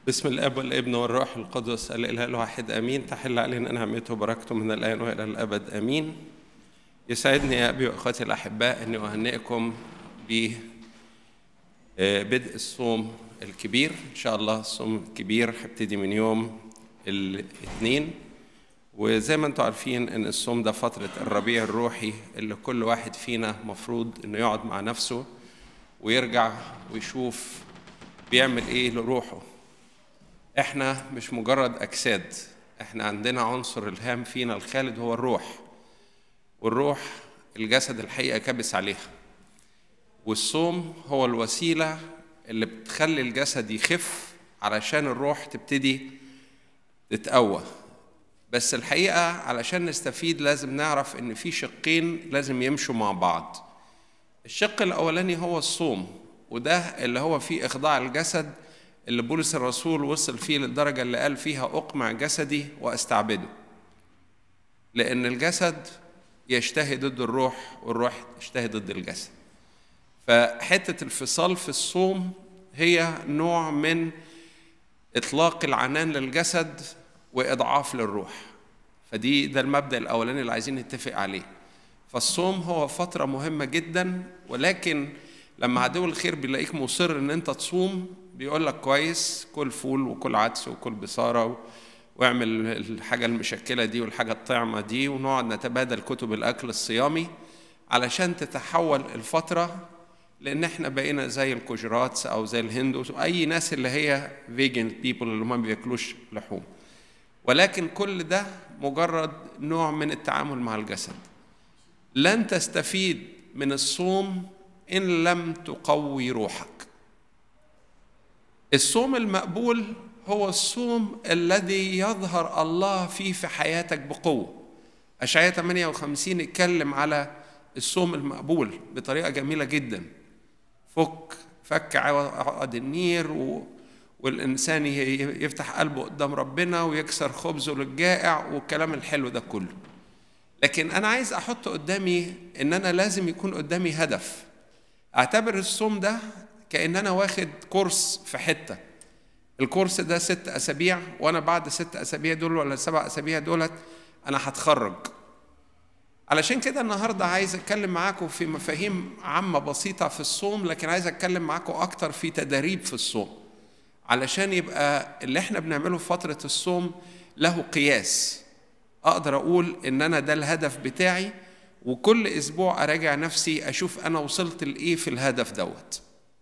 بسم الاب والابن والروح القدس الاله الواحد امين تحل علينا نعمته وبركته من الان والى الابد امين يسعدني يا ابي واخوتي الاحباء اني اهنئكم ب بدء الصوم الكبير ان شاء الله الصوم الكبير هيبتدي من يوم الاثنين وزي ما انتم عارفين ان الصوم ده فتره الربيع الروحي اللي كل واحد فينا مفروض انه يقعد مع نفسه ويرجع ويشوف بيعمل ايه لروحه احنا مش مجرد اجساد احنا عندنا عنصر الهام فينا الخالد هو الروح والروح الجسد الحقيقه كبس عليها والصوم هو الوسيله اللي بتخلي الجسد يخف علشان الروح تبتدي تتقوى بس الحقيقه علشان نستفيد لازم نعرف ان في شقين لازم يمشوا مع بعض الشق الاولاني هو الصوم وده اللي هو فيه اخضاع الجسد اللي بولس الرسول وصل فيه للدرجه اللي قال فيها اقمع جسدي واستعبده لان الجسد يشتهي ضد الروح والروح تشتهي ضد الجسد فحته الفصال في الصوم هي نوع من اطلاق العنان للجسد واضعاف للروح فدي ده المبدا الاولاني اللي عايزين نتفق عليه فالصوم هو فتره مهمه جدا ولكن لما عدو الخير بيلاقيك مصر ان انت تصوم بيقول لك كويس كل فول وكل عدس وكل بصاره واعمل الحاجه المشكله دي والحاجه الطعمه دي ونقعد نتبادل كتب الاكل الصيامي علشان تتحول الفتره لان احنا بقينا زي الكوجراتس او زي الهندوس واي ناس اللي هي فيجن بيبل اللي ما بياكلوش لحوم ولكن كل ده مجرد نوع من التعامل مع الجسد لن تستفيد من الصوم ان لم تقوي روحك الصوم المقبول هو الصوم الذي يظهر الله فيه في حياتك بقوه اشعياء 58 اتكلم على الصوم المقبول بطريقه جميله جدا فك فك عقد النير و والإنسان يفتح قلبه قدام ربنا ويكسر خبزه للجائع والكلام الحلو ده كله لكن أنا عايز أحط قدامي إن أنا لازم يكون قدامي هدف أعتبر الصوم ده كأن أنا واخد كورس في حتة الكورس ده ست أسابيع وأنا بعد ست أسابيع دول ولا سبع أسابيع دولت أنا هتخرج علشان كده النهاردة عايز أتكلم معاكم في مفاهيم عامة بسيطة في الصوم لكن عايز أتكلم معاكم أكتر في تدريب في الصوم علشان يبقى اللي احنا بنعمله في فترة الصوم له قياس أقدر أقول إن أنا ده الهدف بتاعي وكل أسبوع أراجع نفسي أشوف أنا وصلت لإيه في الهدف دوت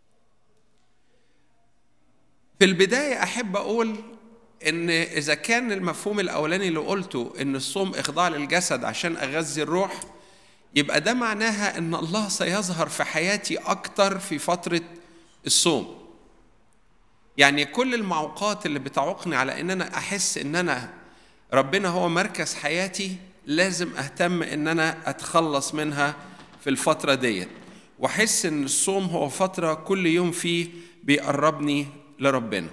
في البداية أحب أقول إن إذا كان المفهوم الأولاني اللي قلته إن الصوم إخضاع للجسد عشان أغذي الروح يبقى ده معناها إن الله سيظهر في حياتي أكتر في فترة الصوم يعني كل المعوقات اللي بتعوقني على ان انا احس ان انا ربنا هو مركز حياتي لازم اهتم ان انا اتخلص منها في الفتره ديت واحس ان الصوم هو فتره كل يوم فيه بيقربني لربنا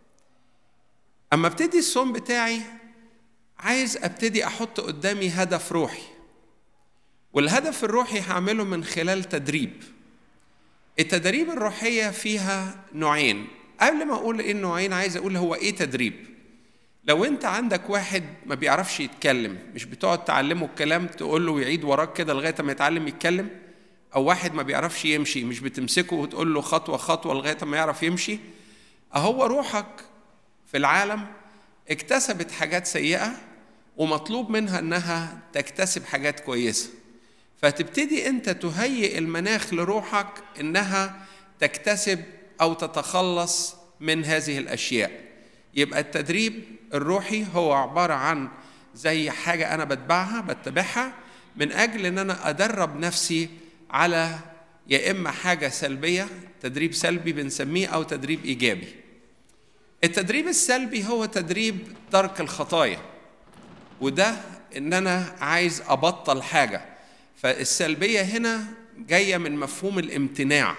اما ابتدي الصوم بتاعي عايز ابتدي احط قدامي هدف روحي والهدف الروحي هعمله من خلال تدريب التدريب الروحيه فيها نوعين قبل ما اقول ايه النوعين عايز اقول هو ايه تدريب لو انت عندك واحد ما بيعرفش يتكلم مش بتقعد تعلمه الكلام تقول له ويعيد وراك كده لغايه ما يتعلم يتكلم او واحد ما بيعرفش يمشي مش بتمسكه وتقول له خطوه خطوه لغايه ما يعرف يمشي اهو روحك في العالم اكتسبت حاجات سيئه ومطلوب منها انها تكتسب حاجات كويسه فتبتدي انت تهيئ المناخ لروحك انها تكتسب او تتخلص من هذه الاشياء يبقى التدريب الروحي هو عباره عن زي حاجه انا بتبعها بتبعها من اجل ان انا ادرب نفسي على يا اما حاجه سلبيه تدريب سلبي بنسميه او تدريب ايجابي التدريب السلبي هو تدريب ترك الخطايا وده ان انا عايز ابطل حاجه فالسلبيه هنا جايه من مفهوم الامتناع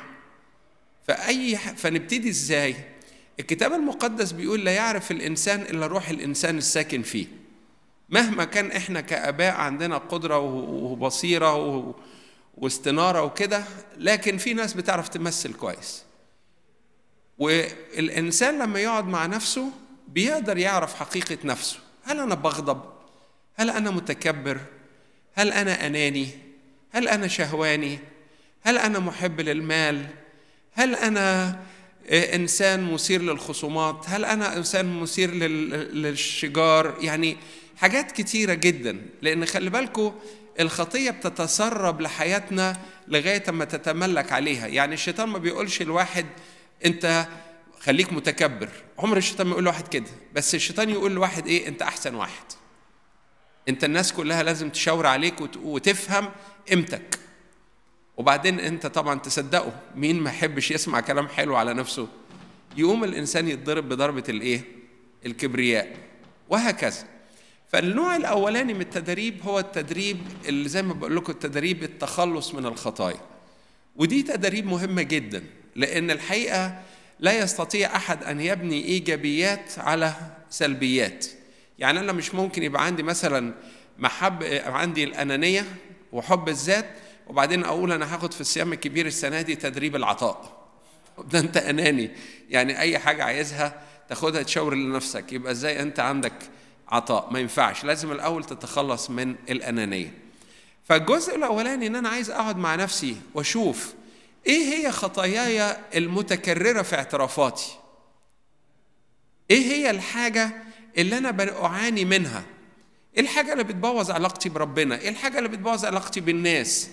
فأي فنبتدي إزاي؟ الكتاب المقدس بيقول لا يعرف الإنسان إلا روح الإنسان الساكن فيه. مهما كان إحنا كآباء عندنا قدرة وبصيرة واستنارة وكده، لكن في ناس بتعرف تمثل كويس. والإنسان لما يقعد مع نفسه بيقدر يعرف حقيقة نفسه هل أنا بغضب؟ هل أنا متكبر؟ هل أنا أناني؟ هل أنا شهواني؟ هل أنا محب للمال؟ هل أنا إنسان مثير للخصومات؟ هل أنا إنسان مثير للشجار؟ يعني حاجات كتيرة جدا لأن خلي بالكم الخطية بتتسرب لحياتنا لغاية ما تتملك عليها يعني الشيطان ما بيقولش الواحد أنت خليك متكبر عمر الشيطان ما يقول لواحد كده بس الشيطان يقول لواحد ايه انت احسن واحد انت الناس كلها لازم تشاور عليك وتفهم قيمتك وبعدين انت طبعا تصدقه مين ما يحبش يسمع كلام حلو على نفسه يقوم الانسان يتضرب بضربه الايه الكبرياء وهكذا فالنوع الاولاني من التدريب هو التدريب اللي زي ما بقول لكم التدريب التخلص من الخطايا ودي تدريب مهمه جدا لان الحقيقه لا يستطيع احد ان يبني ايجابيات على سلبيات يعني انا مش ممكن يبقى عندي مثلا محب عندي الانانيه وحب الذات وبعدين اقول انا هاخد في الصيام الكبير السنه دي تدريب العطاء ده انت اناني يعني اي حاجه عايزها تاخدها تشاور لنفسك يبقى ازاي انت عندك عطاء ما ينفعش لازم الاول تتخلص من الانانيه فالجزء الاولاني ان انا عايز اقعد مع نفسي واشوف ايه هي خطاياي المتكرره في اعترافاتي ايه هي الحاجه اللي انا بعاني منها ايه الحاجه اللي بتبوظ علاقتي بربنا ايه الحاجه اللي بتبوظ علاقتي بالناس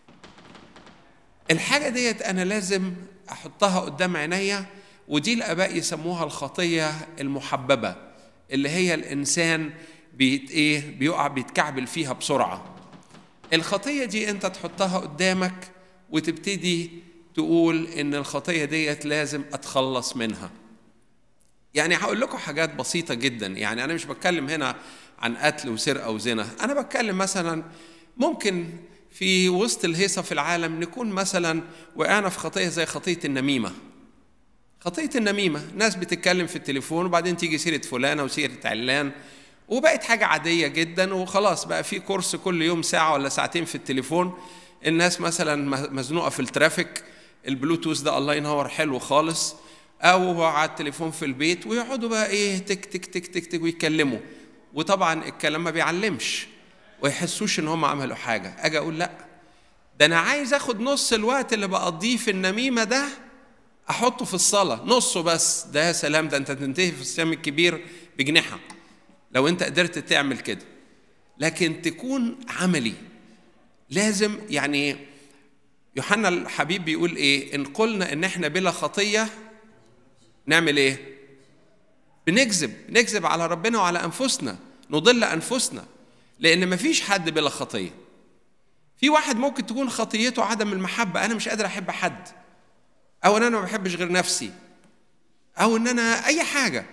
الحاجه ديت انا لازم احطها قدام عينيا ودي الاباء يسموها الخطيه المحببه اللي هي الانسان بيت ايه بيقع بيتكعبل فيها بسرعه الخطيه دي انت تحطها قدامك وتبتدي تقول ان الخطيه ديت لازم اتخلص منها يعني هقول لكم حاجات بسيطه جدا يعني انا مش بتكلم هنا عن قتل وسرقه وزنا انا بتكلم مثلا ممكن في وسط الهيصه في العالم نكون مثلا وقعنا في خطيه زي خطيه النميمه خطيه النميمه ناس بتتكلم في التليفون وبعدين تيجي سيره فلانه وسيره علان وبقت حاجه عاديه جدا وخلاص بقى في كورس كل يوم ساعه ولا ساعتين في التليفون الناس مثلا مزنوقه في الترافيك البلوتوث ده الله ينور حلو خالص او على التليفون في البيت ويقعدوا بقى ايه تك تك تك تك تك ويتكلموا وطبعا الكلام ما بيعلمش ويحسوش ان هم عملوا حاجه اجي اقول لا ده انا عايز اخد نص الوقت اللي بقضيه في النميمه ده احطه في الصلاه نصه بس ده يا سلام ده انت تنتهي في الصيام الكبير بجنحه لو انت قدرت تعمل كده لكن تكون عملي لازم يعني يوحنا الحبيب بيقول ايه ان قلنا ان احنا بلا خطيه نعمل ايه بنكذب نكذب على ربنا وعلى انفسنا نضل انفسنا لان مفيش حد بلا خطيه في واحد ممكن تكون خطيته عدم المحبه انا مش قادر احب حد او ان انا ما بحبش غير نفسي او ان انا اي حاجه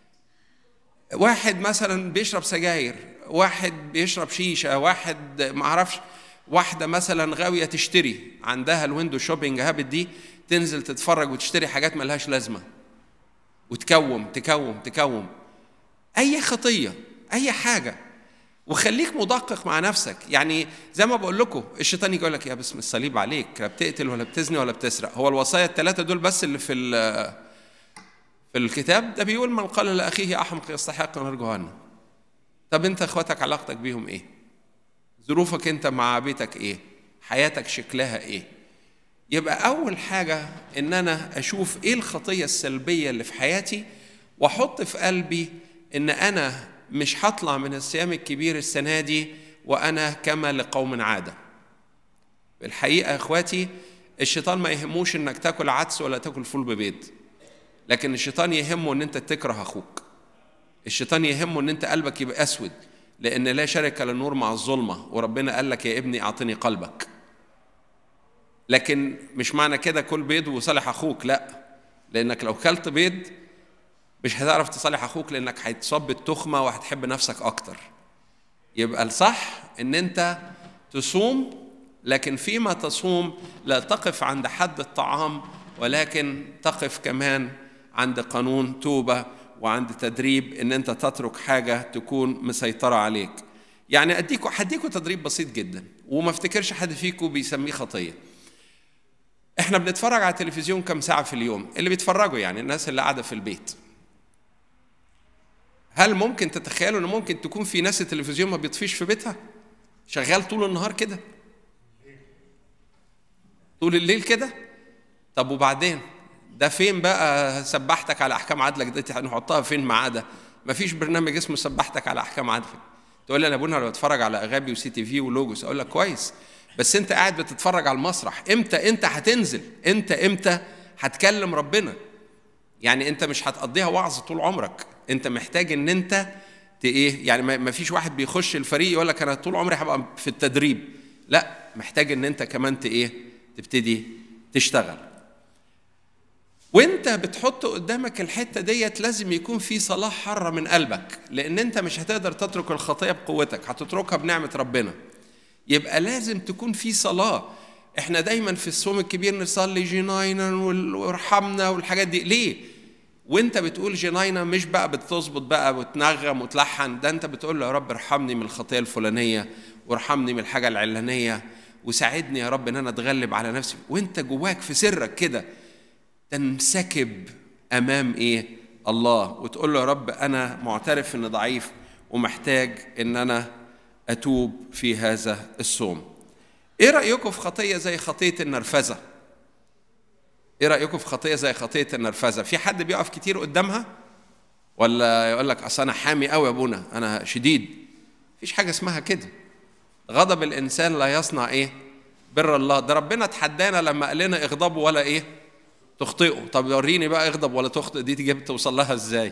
واحد مثلا بيشرب سجاير واحد بيشرب شيشه واحد ما اعرفش واحده مثلا غاويه تشتري عندها الويندو شوبينج هابت دي تنزل تتفرج وتشتري حاجات ملهاش لازمه وتكوم تكوم تكوم اي خطيه اي حاجه وخليك مدقق مع نفسك يعني زي ما بقول لكم الشيطان يجي يقول لك يا باسم الصليب عليك لا بتقتل ولا بتزني ولا بتسرق هو الوصايا الثلاثه دول بس اللي في في الكتاب ده بيقول من قال لاخيه احمق يستحق نار جهنم طب انت اخواتك علاقتك بيهم ايه ظروفك انت مع بيتك ايه حياتك شكلها ايه يبقى اول حاجه ان انا اشوف ايه الخطيه السلبيه اللي في حياتي واحط في قلبي ان انا مش هطلع من الصيام الكبير السنه دي وانا كما لقوم عاده الحقيقه يا اخواتي الشيطان ما يهموش انك تاكل عدس ولا تاكل فول ببيض لكن الشيطان يهمه ان انت تكره اخوك الشيطان يهمه ان انت قلبك يبقى اسود لان لا شرك للنور مع الظلمه وربنا قال لك يا ابني اعطني قلبك لكن مش معنى كده كل بيض وصالح اخوك لا لانك لو كلت بيض مش هتعرف تصالح اخوك لانك هتصاب بالتخمه وهتحب نفسك اكتر يبقى الصح ان انت تصوم لكن فيما تصوم لا تقف عند حد الطعام ولكن تقف كمان عند قانون توبه وعند تدريب ان انت تترك حاجه تكون مسيطره عليك يعني اديكوا هديكوا تدريب بسيط جدا وما افتكرش حد فيكم بيسميه خطيه احنا بنتفرج على التلفزيون كم ساعة في اليوم اللي بيتفرجوا يعني الناس اللي قاعدة في البيت هل ممكن تتخيلوا ان ممكن تكون في ناس التلفزيون ما بيطفيش في بيتها شغال طول النهار كده طول الليل كده طب وبعدين ده فين بقى سبحتك على احكام عدلك دي هنحطها فين ما عدا مفيش برنامج اسمه سبحتك على احكام عدلك تقول لي انا ابونا انا بتفرج على اغابي وسي تي في ولوجوس اقول لك كويس بس انت قاعد بتتفرج على المسرح امتى انت هتنزل انت امتى هتكلم ربنا يعني انت مش هتقضيها وعظ طول عمرك انت محتاج ان انت ايه يعني ما فيش واحد بيخش الفريق يقول لك انا طول عمري هبقى في التدريب لا محتاج ان انت كمان ايه تبتدي تشتغل وانت بتحط قدامك الحته ديت لازم يكون في صلاه حاره من قلبك لان انت مش هتقدر تترك الخطيه بقوتك هتتركها بنعمه ربنا يبقى لازم تكون في صلاه احنا دايما في الصوم الكبير نصلي جناينا وارحمنا والحاجات دي ليه وانت بتقول جناينا مش بقى بتظبط بقى وتنغم وتلحن ده انت بتقول له يا رب ارحمني من الخطيه الفلانيه وارحمني من الحاجه العلانيه وساعدني يا رب ان انا اتغلب على نفسي وانت جواك في سرك كده تنسكب امام ايه الله وتقول له يا رب انا معترف اني ضعيف ومحتاج ان انا اتوب في هذا الصوم ايه رايكم في خطيه زي خطيه النرفزه ايه رايكم في خطيه زي خطيه النرفزه في حد بيقف كتير قدامها ولا يقول لك اصل انا حامي قوي يا ابونا انا شديد مفيش حاجه اسمها كده غضب الانسان لا يصنع ايه بر الله ده ربنا اتحدانا لما قال لنا اغضبوا ولا ايه تخطئوا طب وريني بقى اغضب ولا تخطئ دي تجيب توصل لها ازاي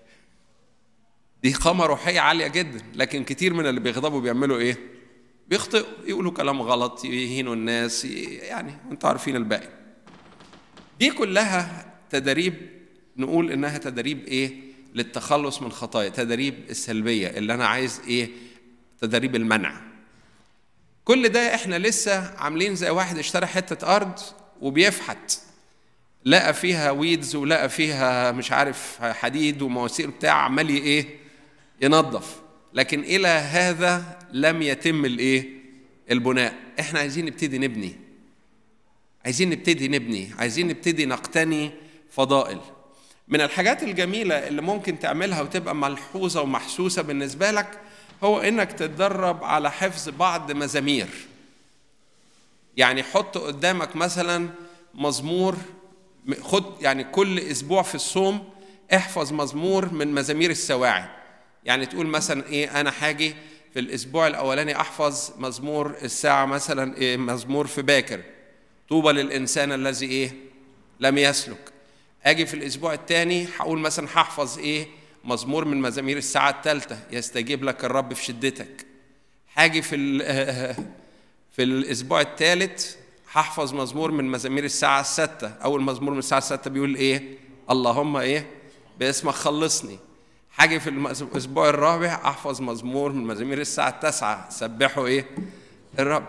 دي قامه روحيه عاليه جدا لكن كتير من اللي بيغضبوا بيعملوا ايه بيخطئوا يقولوا كلام غلط يهينوا الناس يعني انتوا عارفين الباقي دي كلها تدريب نقول انها تدريب ايه للتخلص من خطايا تدريب السلبيه اللي انا عايز ايه تدريب المنع كل ده احنا لسه عاملين زي واحد اشترى حته ارض وبيفحت لقى فيها ويدز ولقى فيها مش عارف حديد ومواسير بتاع عمال ايه ينظف لكن الى هذا لم يتم الايه البناء احنا عايزين نبتدي نبني عايزين نبتدي نبني عايزين نبتدي نقتني فضائل من الحاجات الجميلة اللي ممكن تعملها وتبقى ملحوظة ومحسوسة بالنسبة لك هو إنك تتدرب على حفظ بعض مزامير يعني حط قدامك مثلا مزمور خد يعني كل أسبوع في الصوم احفظ مزمور من مزامير السواعي يعني تقول مثلا إيه أنا حاجي في الأسبوع الأولاني أحفظ مزمور الساعة مثلا إيه مزمور في باكر طوبى للإنسان الذي إيه لم يسلك اجي في الاسبوع الثاني هقول مثلا هحفظ ايه مزمور من مزامير الساعه الثالثه يستجيب لك الرب في شدتك هاجي في في الاسبوع الثالث هحفظ مزمور من مزامير الساعه السادسه اول مزمور من الساعه السادسه بيقول ايه اللهم ايه باسمك خلصني هاجي في الاسبوع الرابع احفظ مزمور من مزامير الساعه التاسعه سبحوا ايه الرب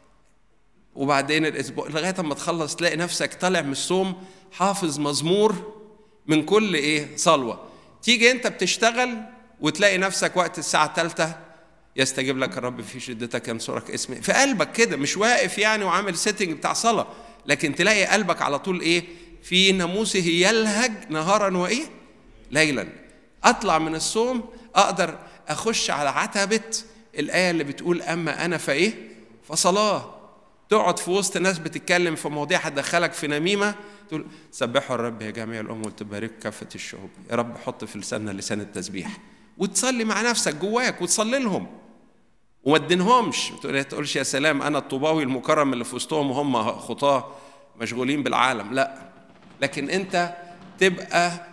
وبعدين الاسبوع لغايه اما تخلص تلاقي نفسك طالع من الصوم حافظ مزمور من كل ايه صلوه تيجي انت بتشتغل وتلاقي نفسك وقت الساعه الثالثه يستجيب لك الرب في شدتك ينصرك اسمي في قلبك كده مش واقف يعني وعامل سيتنج بتاع صلاه لكن تلاقي قلبك على طول ايه في ناموسه يلهج نهارا وايه ليلا اطلع من الصوم اقدر اخش على عتبه الايه اللي بتقول اما انا فايه فصلاه تقعد في وسط ناس بتتكلم في مواضيع هتدخلك في نميمه تقول سبحوا الرب يا جميع الامم وتبارك كافه الشعوب يا رب حط في لساننا لسان التسبيح وتصلي مع نفسك جواك وتصلي لهم وما تدينهمش ما تقولش يا سلام انا الطوباوي المكرم اللي في وسطهم وهم خطاه مشغولين بالعالم لا لكن انت تبقى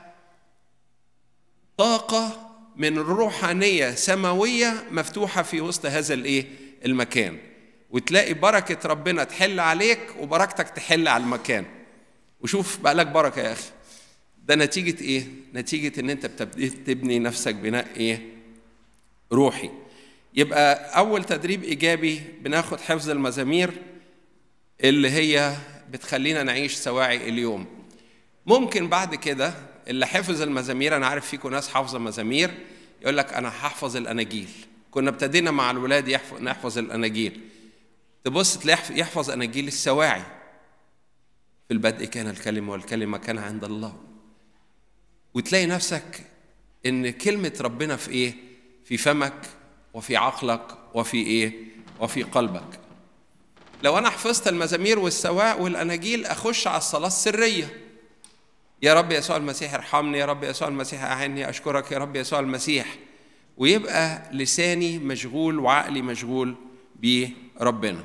طاقه من روحانيه سماويه مفتوحه في وسط هذا الايه المكان وتلاقي بركه ربنا تحل عليك وبركتك تحل على المكان وشوف بقى لك بركه يا اخي ده نتيجه ايه نتيجه ان انت بتبتدي تبني نفسك بناء ايه روحي يبقى اول تدريب ايجابي بناخد حفظ المزامير اللي هي بتخلينا نعيش سواعي اليوم ممكن بعد كده اللي حفظ المزامير انا عارف فيكم ناس حافظه مزامير يقول لك انا هحفظ الاناجيل كنا ابتدينا مع الولاد نحفظ الاناجيل تبص تلاقي يحفظ اناجيل السواعي في البدء كان الكلمة والكلمة كان عند الله وتلاقي نفسك ان كلمة ربنا في ايه في فمك وفي عقلك وفي ايه وفي قلبك لو انا حفظت المزامير والسواء والاناجيل اخش على الصلاة السرية يا رب يسوع المسيح ارحمني يا رب يسوع المسيح اعني اشكرك يا رب يسوع المسيح ويبقى لساني مشغول وعقلي مشغول بربنا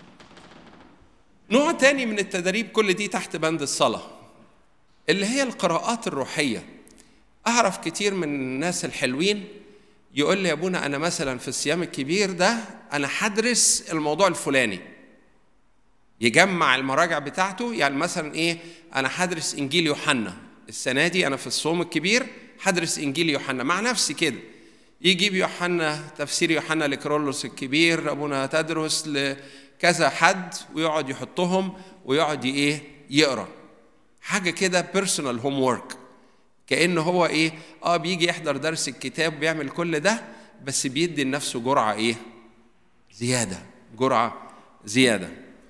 نوع تاني من التدريب كل دي تحت بند الصلاة اللي هي القراءات الروحية أعرف كتير من الناس الحلوين يقول لي يا ابونا أنا مثلا في الصيام الكبير ده أنا هدرس الموضوع الفلاني يجمع المراجع بتاعته يعني مثلا إيه أنا هدرس إنجيل يوحنا السنة دي أنا في الصوم الكبير هدرس إنجيل يوحنا مع نفسي كده يجيب يوحنا تفسير يوحنا لكرولوس الكبير ابونا تدرس لكذا حد ويقعد يحطهم ويقعد ايه يقرا حاجه كده بيرسونال هوم ورك كان هو ايه اه بيجي يحضر درس الكتاب بيعمل كل ده بس بيدي لنفسه جرعه ايه زياده جرعه زياده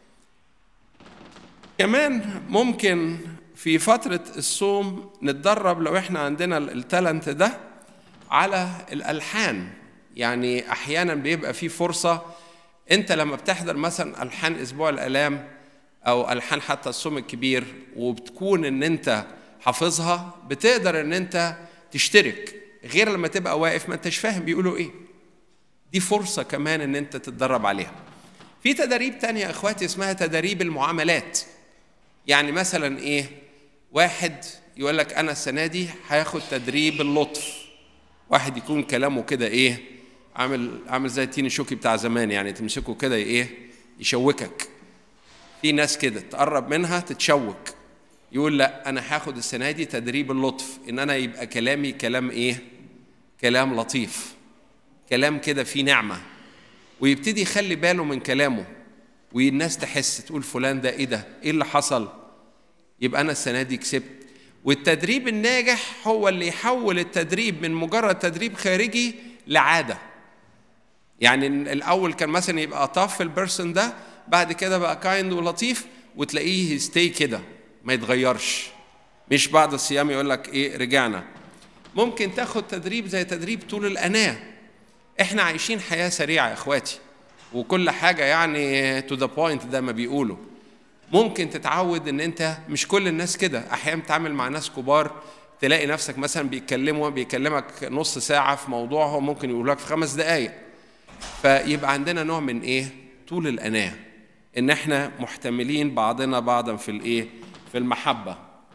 كمان ممكن في فتره الصوم نتدرب لو احنا عندنا التالنت ده على الالحان يعني احيانا بيبقى في فرصه انت لما بتحضر مثلا الحان اسبوع الالام او الحان حتى الصوم الكبير وبتكون ان انت حافظها بتقدر ان انت تشترك غير لما تبقى واقف ما انتش فاهم بيقولوا ايه دي فرصه كمان ان انت تتدرب عليها في تدريب تانية يا اخواتي اسمها تدريب المعاملات يعني مثلا ايه واحد يقول لك انا السنه دي هاخد تدريب اللطف واحد يكون كلامه كده ايه عامل عامل زي التين الشوكي بتاع زمان يعني تمسكه كده ايه يشوكك في ناس كده تقرب منها تتشوك يقول لا انا هاخد السنه دي تدريب اللطف ان انا يبقى كلامي كلام ايه كلام لطيف كلام كده فيه نعمه ويبتدي يخلي باله من كلامه والناس تحس تقول فلان ده ايه ده ايه اللي حصل يبقى انا السنه دي كسبت والتدريب الناجح هو اللي يحول التدريب من مجرد تدريب خارجي لعاده يعني الاول كان مثلا يبقى طف البيرسون ده بعد كده بقى كايند ولطيف وتلاقيه ستي كده ما يتغيرش مش بعد الصيام يقول لك ايه رجعنا ممكن تاخد تدريب زي تدريب طول الاناه احنا عايشين حياه سريعه يا اخواتي وكل حاجه يعني تو ذا بوينت ده ما بيقولوا ممكن تتعود ان انت مش كل الناس كده احيانا تتعامل مع ناس كبار تلاقي نفسك مثلا بيتكلموا بيكلمك نص ساعه في موضوع هو ممكن يقول لك في خمس دقائق فيبقى عندنا نوع من ايه طول الاناه ان احنا محتملين بعضنا بعضا في الايه في المحبه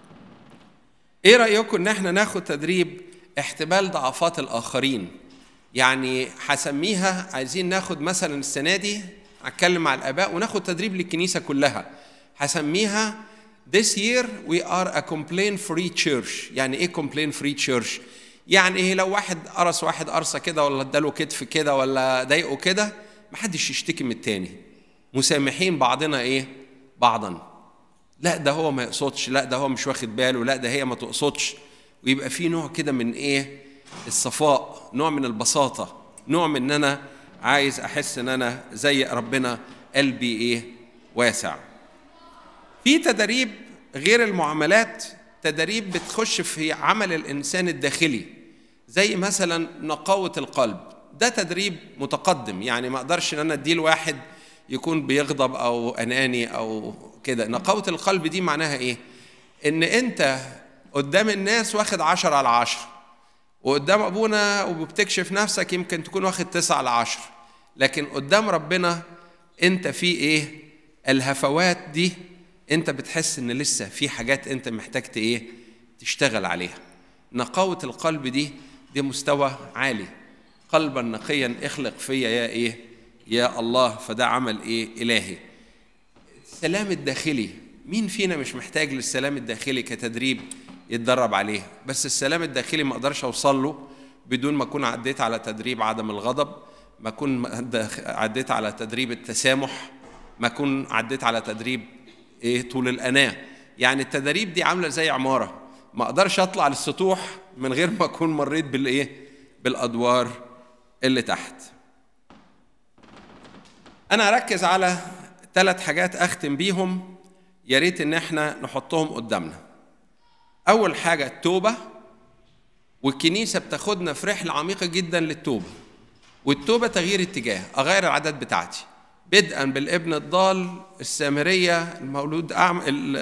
ايه رايكم ان احنا ناخد تدريب احتمال ضعفات الاخرين يعني هسميها عايزين ناخد مثلا السنه دي هتكلم مع الاباء وناخد تدريب للكنيسه كلها هسميها This year we are a complaint free church يعني ايه complaint free church يعني ايه لو واحد قرص واحد قرصه كده ولا اداله كتف كده ولا ضايقه كده محدش يشتكي من التاني مسامحين بعضنا ايه بعضا لا ده هو ما يقصدش لا ده هو مش واخد باله لا ده هي ما تقصدش ويبقى في نوع كده من ايه الصفاء نوع من البساطه نوع من ان انا عايز احس ان انا زي ربنا قلبي ايه واسع في تدريب غير المعاملات تدريب بتخش في عمل الانسان الداخلي زي مثلا نقاوه القلب ده تدريب متقدم يعني ما اقدرش ان انا اديه لواحد يكون بيغضب او اناني او كده نقاوه القلب دي معناها ايه ان انت قدام الناس واخد عشرة على عشر وقدام ابونا وبتكشف نفسك يمكن تكون واخد تسعة على عشر لكن قدام ربنا انت في ايه الهفوات دي انت بتحس ان لسه في حاجات انت محتاج ايه تشتغل عليها نقاوة القلب دي دي مستوى عالي قلبا نقيا اخلق فيا يا ايه يا الله فده عمل ايه الهي السلام الداخلي مين فينا مش محتاج للسلام الداخلي كتدريب يتدرب عليه بس السلام الداخلي ما اقدرش اوصل له بدون ما اكون عديت على تدريب عدم الغضب ما اكون عديت على تدريب التسامح ما اكون عديت على تدريب ايه طول الاناه يعني التدريب دي عامله زي عماره ما اقدرش اطلع للسطوح من غير ما اكون مريت بالايه بالادوار اللي تحت انا اركز على ثلاث حاجات اختم بيهم يا ريت ان احنا نحطهم قدامنا اول حاجه التوبه والكنيسه بتاخدنا في رحله عميقه جدا للتوبه والتوبه تغيير اتجاه اغير العادات بتاعتي بدءا بالابن الضال السامريه المولود أعم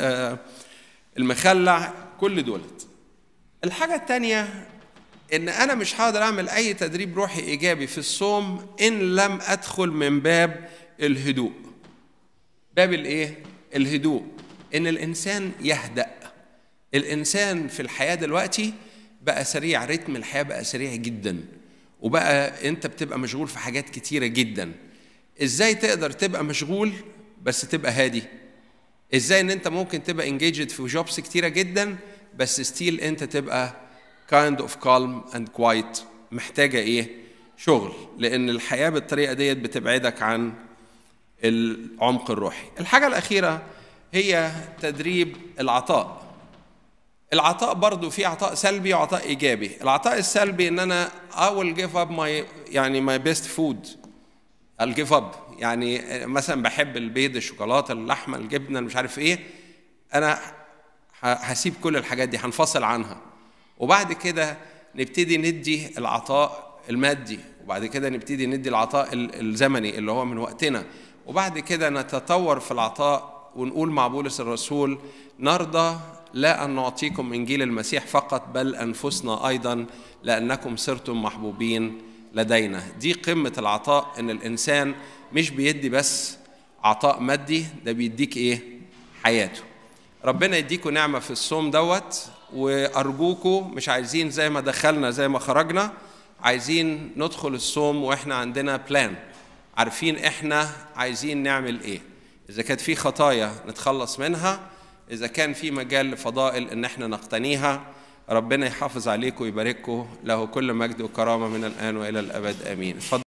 المخلع كل دولت الحاجه الثانيه ان انا مش هقدر اعمل اي تدريب روحي ايجابي في الصوم ان لم ادخل من باب الهدوء باب الايه الهدوء ان الانسان يهدأ الانسان في الحياه دلوقتي بقى سريع رتم الحياه بقى سريع جدا وبقى انت بتبقى مشغول في حاجات كتيره جدا ازاي تقدر تبقى مشغول بس تبقى هادي ازاي ان انت ممكن تبقى انجيجد في جوبس كتيره جدا بس ستيل انت تبقى kind of calm and quiet محتاجه ايه شغل لان الحياه بالطريقه ديت بتبعدك عن العمق الروحي الحاجه الاخيره هي تدريب العطاء العطاء برضو في عطاء سلبي وعطاء ايجابي العطاء السلبي ان انا I will give up my يعني my best food I'll give up يعني مثلا بحب البيض الشوكولاته اللحمه الجبنه مش عارف ايه انا هسيب كل الحاجات دي هنفصل عنها وبعد كده نبتدي ندي العطاء المادي وبعد كده نبتدي ندي العطاء الزمني اللي هو من وقتنا وبعد كده نتطور في العطاء ونقول مع بولس الرسول نرضى لا أن نعطيكم إنجيل المسيح فقط بل أنفسنا أيضا لأنكم صرتم محبوبين لدينا دي قمة العطاء إن الإنسان مش بيدي بس عطاء مادي ده بيديك إيه حياته ربنا يديكم نعمة في الصوم دوت وأرجوكم مش عايزين زي ما دخلنا زي ما خرجنا عايزين ندخل الصوم وإحنا عندنا بلان عارفين إحنا عايزين نعمل إيه إذا كانت في خطايا نتخلص منها إذا كان في مجال لفضائل إن إحنا نقتنيها ربنا يحافظ عليكم ويبارككم له كل مجد وكرامة من الآن وإلى الأبد آمين